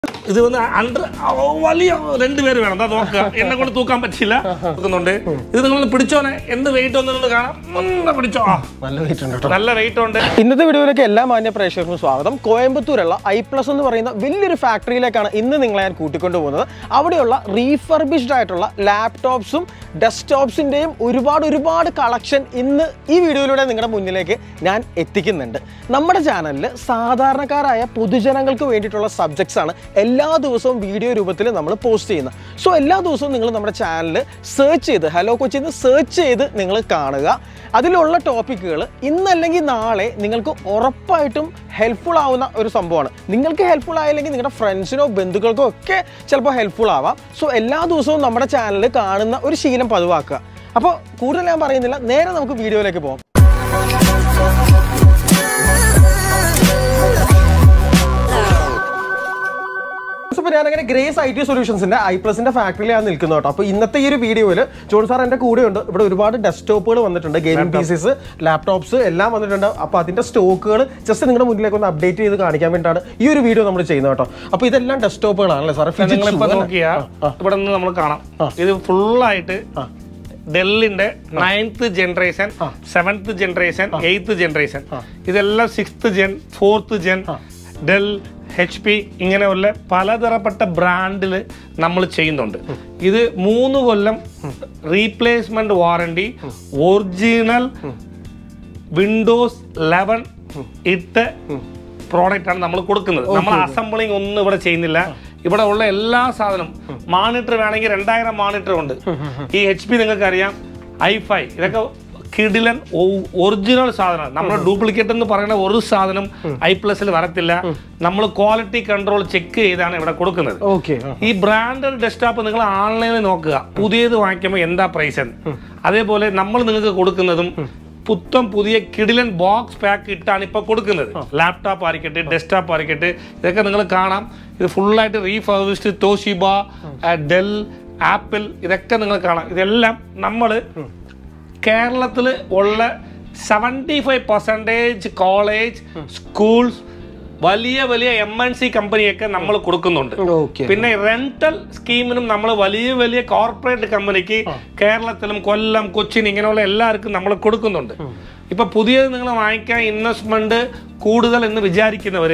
ഇത് വന്ന് അണ്ടർ വലിയ രണ്ടുപേര് വേണം എന്താ നോക്കുക എന്നെ കൊണ്ട് തൂക്കാൻ പറ്റില്ല നോക്കുന്നുണ്ട് ഇത് നിങ്ങൾ പിടിച്ചോനെ എന്ത് വെയിറ്റ് ഒന്ന് നിങ്ങൾ കാണാം ഒന്ന് പിടിച്ചോ ആ നല്ല വെയിറ്റ് ഉണ്ട് കേട്ടോ നല്ല വെയിറ്റ് ഉണ്ട് ഇന്നത്തെ വീഡിയോയിലേക്ക് എല്ലാ മാന്യ പ്രേക്ഷകർക്കും സ്വാഗതം കോയമ്പത്തൂരുള്ള ഐ പ്ലസ് എന്ന് പറയുന്ന വലിയൊരു ഫാക്ടറിയിലേക്കാണ് ഇന്ന് നിങ്ങളെ ഞാൻ കൂട്ടിക്കൊണ്ടു പോകുന്നത് അവിടെയുള്ള റീഫർബിഷ്ഡ് ആയിട്ടുള്ള ലാപ്ടോപ്സും ഡെസ്ക്ടോപ്സിൻ്റെയും ഒരുപാട് ഒരുപാട് കളക്ഷൻ ഇന്ന് ഈ വീഡിയോയിലൂടെ നിങ്ങളുടെ മുന്നിലേക്ക് ഞാൻ എത്തിക്കുന്നുണ്ട് നമ്മുടെ ചാനലിൽ സാധാരണക്കാരായ പൊതുജനങ്ങൾക്ക് വേണ്ടിയിട്ടുള്ള സബ്ജക്ട്സ് ആണ് എല്ലാ ദിവസവും വീഡിയോ രൂപത്തിൽ നമ്മൾ പോസ്റ്റ് ചെയ്യുന്നത് സോ എല്ലാ ദിവസവും നിങ്ങൾ നമ്മുടെ ചാനൽ സെർച്ച് ചെയ്ത് ഹലോ കൊച്ചിന്ന് സെർച്ച് ചെയ്ത് നിങ്ങൾ കാണുക അതിലുള്ള ടോപ്പിക്കുകൾ ഇന്നല്ലെങ്കിൽ നാളെ നിങ്ങൾക്ക് ഉറപ്പായിട്ടും ഹെൽപ്ഫുൾ ആവുന്ന ഒരു സംഭവമാണ് നിങ്ങൾക്ക് ഹെൽപ്ഫുൾ ആയില്ലെങ്കിൽ നിങ്ങളുടെ ഫ്രണ്ട്സിനോ ബന്ധുക്കൾക്കോ ഒക്കെ ചിലപ്പോൾ ഹെൽപ്ഫുൾ ആവാം സോ എല്ലാ ദിവസവും നമ്മുടെ ചാനൽ കാണുന്ന ഒരു ശീലം പതിവാക്കുക അപ്പോൾ കൂടുതൽ ഞാൻ പറയുന്നില്ല നേരെ നമുക്ക് വീഡിയോയിലേക്ക് പോകാം അപ്പോൾ ഞാനങ്ങനെ ഗ്രേസ് ഐ ടി സൊല്യൂഷൻസിന്റെ ഐ പ്ലസിന്റെ ഫാക്ടറിയിലാണ് നിൽക്കുന്നത് കേട്ടോ അപ്പോൾ ഇന്നത്തെ ഈ ഒരു വീഡിയോയിൽ ജോൺ സാർ എൻ്റെ കൂടെയുണ്ട് ഇവിടെ ഒരുപാട് ഡെസ്ക്ടോപ്പുകൾ വന്നിട്ടുണ്ട് ഗെയിമിംഗ് പീസസ് ലാപ്ടോപ്സ് എല്ലാം വന്നിട്ടുണ്ട് അപ്പോൾ അതിന്റെ സ്റ്റോക്കുകൾ ജസ്റ്റ് നിങ്ങളുടെ മുന്നിലേക്ക് ഒന്ന് അപ്ഡേറ്റ് ചെയ്ത് കാണിക്കാൻ വേണ്ടിയിട്ടാണ് ഈ ഒരു വീഡിയോ നമ്മൾ ചെയ്യുന്നത് കേട്ടോ അപ്പോൾ ഇതെല്ലാം ഡെസ്ക്ടോപ്പുകളാണല്ലേ സാർ നിങ്ങളിപ്പോ നോക്കിയാ ഇവിടെ നിന്ന് നമ്മൾ കാണാം ഇത് ഫുള്ളായിട്ട് ഡെല്ലിന്റെ ninth generation seventh generation eighth generation ഇതെല്ലാം sixth gen fourth gen Dell H P ഇങ്ങനെയുള്ള പലതരപ്പെട്ട ബ്രാൻഡിൽ നമ്മൾ ചെയ്യുന്നുണ്ട് ഇത് മൂന്ന് കൊല്ലം replacement warranty original Windows eleven ഇട്ട് പ്രോഡക്റ്റ് ആണ് നമ്മൾ കൊടുക്കുന്നത് നമ്മൾ അസംബ്ലിങ് ഒന്നും ഇവിടെ ചെയ്യുന്നില്ല ഇവിടെ ഉള്ള എല്ലാ സാധനവും മാണിറ്റർ വേണമെങ്കിൽ രണ്ടായിരം മാണിറ്റർ ഉണ്ട് ഈ എച്ച് പി നിങ്ങൾക്ക് അറിയാം ഐ ഫൈവ് ഇതൊക്കെ കിടിലൻ ഒറിജിനൽ സാധനം നമ്മൾ ഡ്യൂപ്ലിക്കേറ്റ് എന്ന് പറയുന്ന ഒരു സാധനം ഐ പ്ലസിൽ വരത്തില്ല നമ്മൾ ക്വാളിറ്റി കൺട്രോൾ ചെക്ക് ചെയ്താണ് ഇവിടെ കൊടുക്കുന്നത് ഓക്കെ ഈ ബ്രാൻഡഡ് ഡെസ്ക്ടോപ്പ് നിങ്ങൾ ഓൺലൈനിൽ നോക്കുക പുതിയത് വാങ്ങിക്കുമ്പോൾ എന്താ പ്രൈസ് എന്ന് അതേപോലെ നമ്മൾ നിങ്ങൾക്ക് കൊടുക്കുന്നതും പുത്തം പുതിയ കിടിലൻ ബോക്സ് പാക്ക് ഇട്ടാണ് ഇപ്പൊ കൊടുക്കുന്നത് ലാപ്ടോപ്പ് ആയിരിക്കട്ടെ ഡെസ്ക്ടോപ്പ് ആയിരിക്കട്ടെ ഇതൊക്കെ നിങ്ങൾ കാണാം ഇത് ഫുള്ളായിട്ട് റീഫർബിഷ്ഡ് തോഷിബ ഡെൽ ആപ്പിൾ ഇതൊക്കെ നിങ്ങൾ കാണാം ഇതെല്ലാം നമ്മൾ കേരളത്തിൽ ഉള്ള seventy five percentage college schools വലിയ വലിയ എം എൻ സി കമ്പനിയൊക്കെ നമ്മൾ കൊടുക്കുന്നുണ്ട് ഓക്കെ പിന്നെ റെന്റൽ സ്കീമിനും നമ്മൾ വലിയ വലിയ കോർപ്പറേറ്റ് കമ്പനിക്ക് കേരളത്തിലും കൊല്ലം കൊച്ചിൻ ഇങ്ങനെയുള്ള എല്ലാവർക്കും നമ്മൾ കൊടുക്കുന്നുണ്ട് ഇപ്പൊ പുതിയത് നിങ്ങൾ വാങ്ങിക്കാൻ ഇൻവെസ്റ്റ്മെന്റ് കൂടുതൽ എന്ന് വിചാരിക്കുന്നവര്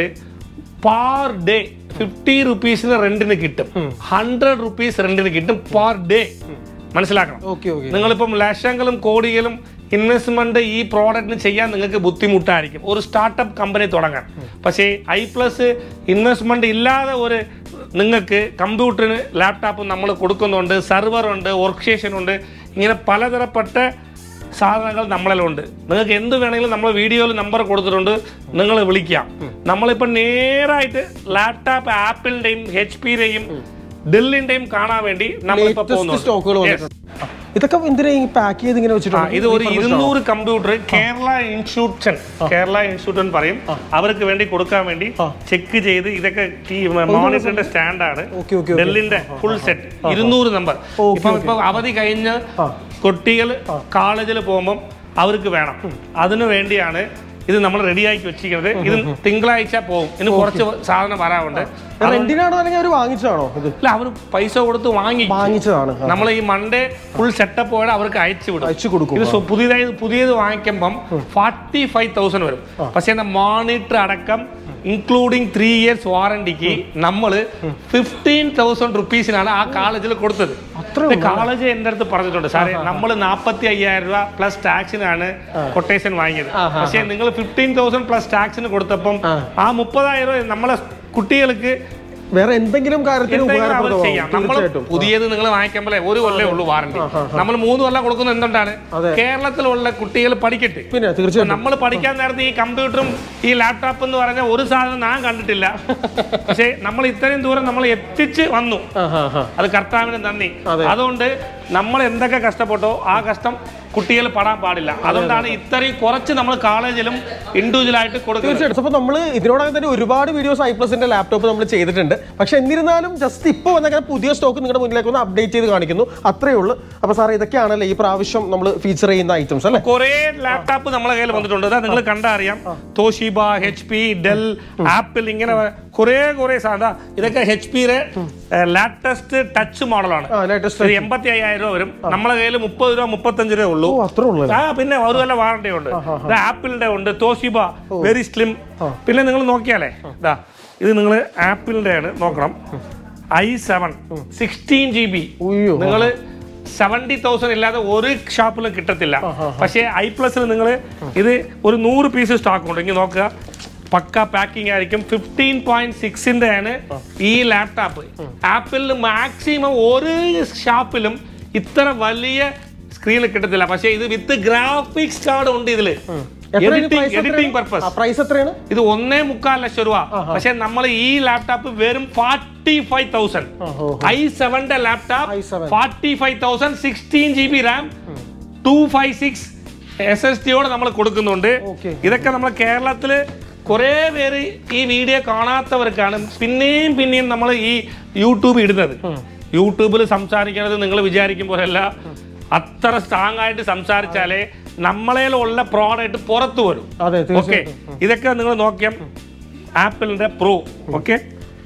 പാർ ഡേ ഫിഫ്റ്റി റുപ്പീസിന് റെന്റിന് കിട്ടും ഹൺഡ്രഡ് റുപ്പീസ് റെന്റിന് കിട്ടും പാർ ഡേ മനസ്സിലാക്കണം ഓക്കെ ഓക്കെ നിങ്ങളിപ്പം ലക്ഷങ്ങളും കോടികളും ഇൻവെസ്റ്റ്മെന്റ് ഈ പ്രോഡക്റ്റിന് ചെയ്യാൻ നിങ്ങൾക്ക് ബുദ്ധിമുട്ടായിരിക്കും ഒരു സ്റ്റാർട്ടപ്പ് കമ്പനി തുടങ്ങാൻ പക്ഷേ ഐ പ്ലസ് ഇൻവെസ്റ്റ്മെന്റ് ഇല്ലാതെ ഒരു നിങ്ങൾക്ക് കമ്പ്യൂട്ടറിന് ലാപ്ടോപ്പ് നമ്മൾ കൊടുക്കുന്നുണ്ട് സെർവർ ഉണ്ട് വർക്ക് സ്റ്റേഷൻ ഉണ്ട് ഇങ്ങനെ പലതരപ്പെട്ട സാധനങ്ങൾ നമ്മളിലുണ്ട് നിങ്ങൾക്ക് എന്ത് വേണമെങ്കിലും നമ്മൾ വീഡിയോയിൽ നമ്പർ കൊടുത്തിട്ടുണ്ട് നിങ്ങൾ വിളിക്കാം നമ്മളിപ്പോൾ നേരായിട്ട് ലാപ്ടോപ്പ് ആപ്പിളിന്റെയും എച്ച് പിയുടെയും ഡെല്ലിന്റെയും കാണാൻ വേണ്ടി നമ്മളിപ്പോൾ ലേറ്റസ്റ്റ് സ്റ്റോക്കുകൾ പോകുന്നുണ്ട് Yes. വന്നിട്ടുണ്ട് ആ, ഇതൊക്കെ എന്തിനാ ഈ പാക്ക് ചെയ്ത് ഇങ്ങനെ ആ, വെച്ചിട്ടുണ്ട് ഇത് ഒരു ഇരുന്നൂറ് computer Kerala institution Kerala institution പറയും അവർക്ക് വേണ്ടി കൊടുക്കാൻ വേണ്ടി ചെക്ക് ചെയ്ത് ഇതൊക്കെ ഈ മോണിറ്ററിന്റെ സ്റ്റാൻഡാണ് ഓക്കെ ഓക്കെ ഡെല്ലിന്റെ ഫുൾ സെറ്റ് ഇരുന്നൂറ് നമ്പർ ഇപ്പൊ ഇപ്പൊ അവധി കഴിഞ്ഞ് കുട്ടികൾ കോളേജിൽ പോകുമ്പോൾ അവർക്ക് വേണം അതിനു വേണ്ടിയാണ് ഇത് നമ്മൾ റെഡിയാക്കി വെച്ചിരിക്കുന്നത് ഇത് തിങ്കളാഴ്ച പോകും ഇന്ന് കുറച്ച് സാധനം വരാറുണ്ട് റെന്റിനാണോ അല്ലെങ്കിൽ അവർ വാങ്ങിച്ചതാണോ ഇത് അല്ല അവർ പൈസ കൊടുത്ത് വാങ്ങി വാങ്ങിച്ചതാണ് ആ, നമ്മൾ ഈ മൺഡേ ഫുൾ സെറ്റപ്പ് പോയാൽ അവർക്ക് അയച്ചു വിടും അയച്ചു കൊടുക്കും ഇത് സു- പുതിയതായി പുതിയത് വാങ്ങിക്കുമ്പം ഫോർട്ടി ഫൈവ് തൗസൻഡ് വരും പക്ഷേ മോണിറ്റർ അടക്കം ഇൻക്ലൂഡിങ് ത്രീ ഇയേഴ്സ് വാറണ്ടിക്ക് നമ്മൾ ഫിഫ്റ്റീൻ തൗസൻഡ് റുപ്പീസിനാണ് ആ കോളേജിൽ കൊടുത്തത് കോളേജ് എൻ്റെ അടുത്ത് പറഞ്ഞിട്ടുണ്ട് സാറേ നമ്മൾ നാൽപ്പത്തി അയ്യായിരം രൂപ പ്ലസ് ടാക്സിനാണ് കൊട്ടേഷൻ വാങ്ങിയത് പക്ഷേ നിങ്ങൾ ഫിഫ്റ്റീൻ തൗസൻഡ് പ്ലസ് ടാക്സിന് കൊടുത്തപ്പം ആ മുപ്പതായിരം രൂപ നമ്മളെ കുട്ടികൾക്ക് വേറെ എന്തെങ്കിലും കാര്യത്തിന് എന്തെങ്കിലും അവർ ഉപകാരപ്രദമാകും ചെയ്യാം നമ്മൾ തീർച്ചയായിട്ടും പുതിയത് നിങ്ങൾ വാങ്ങിക്കുമ്പോഴേ ഒരു കൊല്ലേ ഉള്ളൂ വാറണ്ടി നമ്മൾ മൂന്ന് കൊല്ലം കൊടുക്കുന്നത് എന്തുകൊണ്ടാണ് അതെ. കേരളത്തിലുള്ള കുട്ടികൾ പഠിക്കട്ടെ പിന്നെ തീർച്ചയായിട്ടും നമ്മൾ പഠിക്കാൻ നേരത്തെ ഈ കമ്പ്യൂട്ടറും ഈ ലാപ്ടോപ്പ് എന്ന് പറഞ്ഞ ഒരു സാധനം ഞാൻ കണ്ടിട്ടില്ല പക്ഷേ നമ്മൾ ഇത്രയും ദൂരം നമ്മൾ എത്തിച്ച് വന്നു ആ, ആ, ആ. അത് കർത്താവിന് നന്ദി അതുകൊണ്ട് നമ്മൾ എന്തൊക്കെ കഷ്ടപ്പെട്ടോ ആ കഷ്ടം കുട്ടികൾ പാടാൻ പാടില്ല അതുകൊണ്ടാണ് ഇത്രയും കുറച്ച് നമ്മൾ കോളേജിലും ഇൻഡിവിജ്വലായിട്ട് കൊടുക്കുന്നത് തീർച്ചയായിട്ടും അപ്പോൾ നമ്മൾ ഇതിനോടകം തന്നെ ഒരുപാട് വീഡിയോസ് ഐ പ്ലസിന്റെ ലാപ്ടോപ്പ് നമ്മൾ ചെയ്തിട്ടുണ്ട് പക്ഷെ എന്നിരുന്നാലും ജസ്റ്റ് ഇപ്പോൾ വന്ന പുതിയ സ്റ്റോക്ക് നിങ്ങളുടെ മുന്നിലേക്ക് ഒന്ന് അപ്ഡേറ്റ് ചെയ്ത് കാണിക്കുന്നു അത്രേ ഉള്ളൂ അപ്പോൾ സാർ ഇതൊക്കെയാണല്ലേ ഈ പ്രാവശ്യം നമ്മൾ ഫീച്ചർ ചെയ്യുന്ന ഐറ്റംസ് അല്ലേ കുറെ ലാപ്ടോപ്പ് നമ്മളെ കയ്യിൽ വന്നിട്ടുണ്ട് അതാ നിങ്ങൾ കണ്ടറിയാം Toshiba H P Dell Apple ഇങ്ങനെ കുറെ കുറെ സാധാ ഇതൊക്കെ എച്ച് പിയുടെ ലാറ്റസ്റ്റ് ടച്ച് മോഡലാണ് ആ ലേറ്റസ്റ്റ് ഇത് എൺപത്തി അയ്യായിരം രൂപ വരും നമ്മളെ കയ്യിൽ മുപ്പത് രൂപ മുപ്പത്തഞ്ച് രൂപ ഉള്ളൂ ഓ അത്രേ ഉള്ളൂ ആ പിന്നെ ഒരു വല്ല വാറണ്ടി ഉണ്ട് ഇത് ആപ്പിളിന്റെ ഉണ്ട് തോഷിബ വെരി സ്ലിം പിന്നെ നിങ്ങൾ നോക്കിയാലേ ഇതാ ഇത് നിങ്ങൾ ആപ്പിളിന്റെ ആണ് നോക്കണം I seven sixteen G B ഉയ്യോ നിങ്ങൾ സെവൻറ്റി തൗസൻഡ് ഇല്ലാതെ ഒരു ഷോപ്പിലും കിട്ടത്തില്ല പക്ഷേ ഐ പ്ലസിൽ നിങ്ങൾ ഇത് ഒരു നൂറ് പീസ് സ്റ്റോക്ക് ഉണ്ട് ഇങ്ങനെ നോക്കുക പക്ക പാക്കിംഗ് ആയിരിക്കും ഫിഫ്റ്റീൻ പോയിന്റ് സിക്സിന്റെ ആണ് ഈ ലാപ്ടോപ്പ് ആപ്പിളിൽ മാക്സിമം ഒരു ഷോപ്പിലും ഇത്ര വലിയ സ്ക്രീനിൽ കിട്ടത്തില്ല പക്ഷേ ഇത് വിത്ത് ഗ്രാഫിക്സ് കാർഡ് ഉണ്ട് ഇതില് എഡിറ്റിംഗ് എഡിറ്റിംഗ് പർപ്പസ് പ്രൈസ് എത്രയാണ് ഇത് ഒന്നേ മുക്കാൽ ലക്ഷം രൂപ പക്ഷെ നമ്മൾ ഈ ലാപ്ടോപ്പ് വെറും ഫോർട്ടി ഫൈവ് തൗസൻഡ് ഓഹോ ഐ സെവന്റെ laptop i7. Forty five thousand sixteen G B RAM two five six S S ടിയോടെ നമ്മൾ കൊടുക്കുന്നുണ്ട് Okay. ഇതൊക്കെ നമ്മൾ കേരളത്തില് കുറേ പേര് ഈ വീഡിയോ കാണാത്തവർക്കാണ് പിന്നെയും പിന്നെയും നമ്മൾ ഈ യൂട്യൂബ് ഇടുന്നത് യൂട്യൂബിൽ സംസാരിക്കുന്നത് നിങ്ങൾ വിചാരിക്കും പോലെയല്ല അത്ര സ്ട്രോങ് ആയിട്ട് സംസാരിച്ചാലേ നമ്മളേലുള്ള പ്രോഡക്റ്റ് പുറത്തു വരും അതെ ഓക്കെ തീർച്ചയായിട്ടും ഇതൊക്കെ നിങ്ങൾ നോക്കിയാൽ ആപ്പിളിന്റെ പ്രോ ഓക്കെ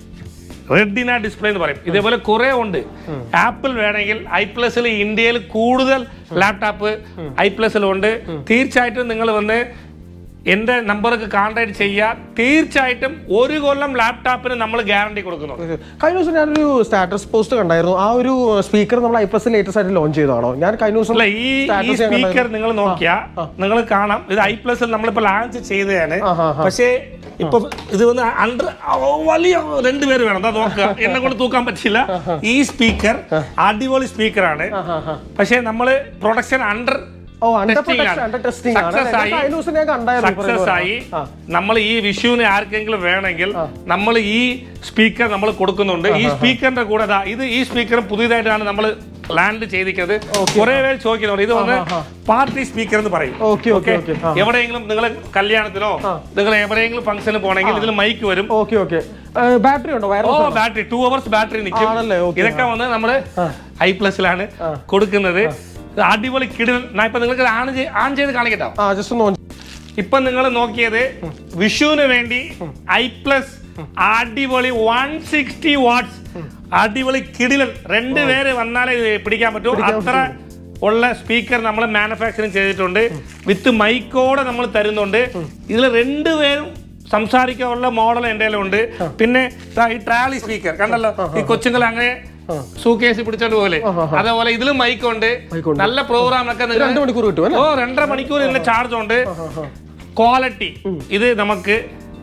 റെഡിന ഡിസ്പ്ലേ എന്ന് പറയും ഇതേപോലെ കുറെ ഉണ്ട് ആപ്പിൾ വേണമെങ്കിൽ ഐ പ്ലസിൽ ഇന്ത്യയിൽ കൂടുതൽ ലാപ്ടോപ്പ് ഐ പ്ലസിലുണ്ട് തീർച്ചയായിട്ടും നിങ്ങൾ വന്ന് എന്റെ നമ്പർക്ക് കോൺടാക്ട് ചെയ്യുക തീർച്ചയായിട്ടും ഒരു കൊല്ലം ലാപ്ടോപ്പിന് നമ്മൾ ഗ്യാരണ്ടി കൊടുക്കുന്നു കഴിഞ്ഞ ദിവസം ഞാനൊരു സ്റ്റാറ്റസ് പോസ്റ്റ് കണ്ടായിരുന്നു ആ ഒരു സ്പീക്കർ നമ്മൾ ഐ പ്ലസ് ലേറ്റസ്റ്റ് ആയിട്ട് ലോഞ്ച് ചെയ്തതാണോ ഞാൻ കഴിഞ്ഞ ദിവസം അല്ല ഈ ഈ status ഞാൻ സ്പീക്കർ നിങ്ങൾ നോക്കിയാ നിങ്ങൾ കാണാം ഇത് ഐ പ്ലസിൽ നമ്മളിപ്പോ ലാഞ്ച് ചെയ്തതാണ് ആ, ആ, ആ. പക്ഷേ ഇപ്പൊ ഇത് വന്ന് അണ്ടർ വലിയ രണ്ടുപേര് വേണം എന്താ നോക്കുക എന്നെ കൊണ്ട് തൂക്കാൻ പറ്റില്ല ഈ സ്പീക്കർ അടിപൊളി സ്പീക്കറാണ് പക്ഷേ നമ്മള് പ്രൊഡക്ഷൻ അണ്ടർ ഓ അണ്ടർ Testing പ്രൊട്ടക്ഷൻ ആണ്. അണ്ടർ ടെസ്റ്റിംഗ് ആണ് Success അല്ലേ? ഞാൻ ആയി. കഴിഞ്ഞ ദിവസം ഞാൻ കണ്ടായിരുന്നു ഈ സക്സസ് പറയുന്നത് ആയി ആ. നമ്മൾ ഈ വിഷുവിന് ആർക്കെങ്കിലും വേണമെങ്കിൽ നമ്മൾ ഈ സ്പീക്കർ നമ്മൾ കൊടുക്കുന്നുണ്ട് ഈ സ്പീക്കറിന്റെ കൂടെ ദാ ഇത് ഈ സ്പീക്കർ പുതിയതായിട്ടാണ് നമ്മൾ ലാൻഡ് ചെയ്തിരിക്കുന്നത് കുറെ പേര് ചോദിക്കുന്നുണ്ട് ഇത് വന്ന് പാർട്ടി സ്പീക്കർ എന്ന് പറയും ഓക്കെ ഓക്കെ Okay? ഓക്കെ എവിടെയെങ്കിലും നിങ്ങൾ കല്യാണത്തിനോ നിങ്ങൾ എവിടെയെങ്കിലും ഫംഗ്ഷന് പോണെങ്കിൽ ഇതിൽ മൈക്ക് വരും ഓക്കെ ഓക്കെ ബാറ്ററി ഉണ്ടോ ഓ wireless battery two hours battery നിൽക്കും ആണല്ലേ ഓക്കെ ഇതൊക്കെ വന്ന് നമ്മള് ഐ പ്ലസിലാണ് കൊടുക്കുന്നത് ഇത് അടിപൊളി കിടിൽ ഞാൻ ഇപ്പൊ നിങ്ങൾക്ക് ആൺ ചെയ്ത് ആൺ ചെയ്ത് കാണിക്കട്ടോ ആ ജസ്റ്റ് ഒന്ന് on- ഇപ്പൊ നിങ്ങൾ നോക്കിയത് വിഷുവിന് വേണ്ടി ഐ പ്ലസ് അടിപൊളി വൺ സിക്സ്റ്റി വാട്ട്സ് അടിപൊളി കിടിലൻ രണ്ട് പേര് വന്നാലേ ഇത് പിടിക്കാൻ പറ്റൂ അത്ര ഉള്ള സ്പീക്കർ നമ്മൾ മാനുഫാക്ചറിങ് ചെയ്തിട്ടുണ്ട് വിത്ത് മൈക്കോടെ നമ്മൾ തരുന്നുണ്ട് ഇതിൽ രണ്ടുപേരും സംസാരിക്കാനുള്ള മോഡൽ എൻ്റെ ഉണ്ട് പിന്നെ ദാ ഈ ട്രാലി സ്പീക്കർ കണ്ടല്ലോ ഈ കൊച്ചുങ്ങൾ അങ്ങനെ സൂക്കേസ് പിടിച്ചോണ്ട് പോലെ അതേപോലെ ഇതിലും മൈക്കുണ്ട് Mic ഉണ്ട്. നല്ല പ്രോഗ്രാമിനൊക്കെ നിങ്ങൾ രണ്ട് മണിക്കൂർ കിട്ടും അല്ലേ ഓ രണ്ടര മണിക്കൂർ ഇതിന്റെ ചാർജ് ഉണ്ട് ക്വാളിറ്റി ഇത് നമുക്ക്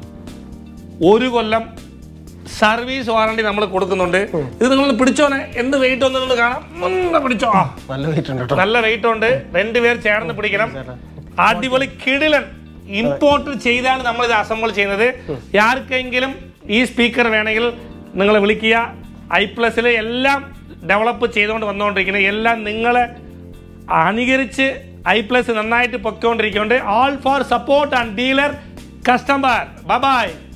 ഒരു കൊല്ലം സർവീസ് വാറണ്ടി നമ്മൾ കൊടുക്കുന്നുണ്ട് ഇത് നിങ്ങൾ പിടിച്ചോനെ എന്ത് വെയിറ്റ് ഒന്ന് നിങ്ങൾ കാണാം ഒന്ന് പിടിച്ചോ ആ, നല്ല വെയിറ്റ് ഉണ്ട് കേട്ടോ നല്ല വെയിറ്റ് ഉണ്ട് രണ്ടുപേർ ചേർന്ന് പിടിക്കണം അടിപൊളി കിടിലൻ ഇമ്പോർട്ട് ചെയ്താണ് നമ്മൾ ഇത് അസംബിൾ ചെയ്യുന്നത് ആർക്കെങ്കിലും ഈ സ്പീക്കർ വേണമെങ്കിൽ നിങ്ങൾ വിളിക്കുക ഐ പ്ലസിൽ എല്ലാം ഡെവലപ്പ് ചെയ്തുകൊണ്ട് വന്നുകൊണ്ടിരിക്കുന്നത് എല്ലാം നിങ്ങളെ അനുകരിച്ച് ഐ പ്ലസ് നന്നായിട്ട് പൊയ്ക്കൊണ്ടിരിക്കുന്നുണ്ട് all for support and dealer customer by